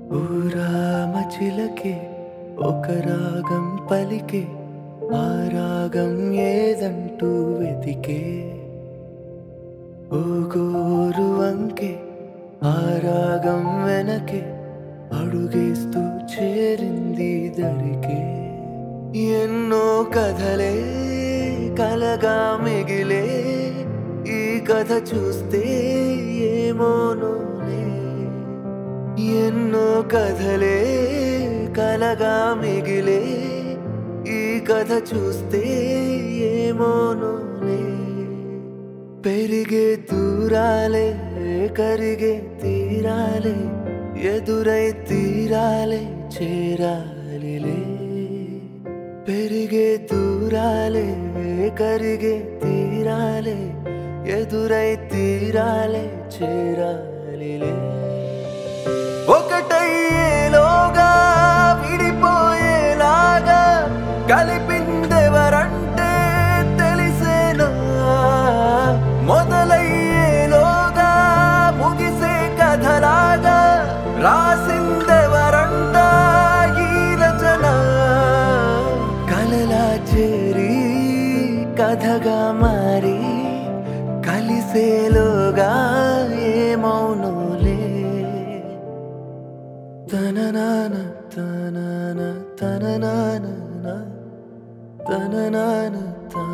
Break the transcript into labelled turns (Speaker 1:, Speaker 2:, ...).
Speaker 1: ఊరామ చిలకే ఒక రాగం పలికే ఆ రాగం ఏదంటూ వెతికే ఓ గోరు అంకే ఆ రాగం వెనకే అడుగేస్తూ చేరింది దరికే ఎన్నో కథలే కలగా మిగిలే ఈ కథ చూస్తే ఏమోనోనే ఎన్నో కథలే కలగా మిగిలే ఈ కథ చూస్తే ఏమోనోనే పెరిగే దూరాలే కరిగే తీరాలే ఎదురై తీరాలే చేరాలిలే పెరిగే దూరాలే కరిగే తీరాలే ఎదురై తీరాలే చేరాలిలే ఒకటయ్యేలోగా విడిపోయేలాగా కలిపిందెవరంటే తెలిసేనా మొదలయ్యేలోగా ముగిసే కథలాగా రాసిందెవరంట ఈ రచన కలలా చేరి కథగా మారి కలిసేలోగా ఏమౌనోలే తననాన తనన తననాన తననాన తన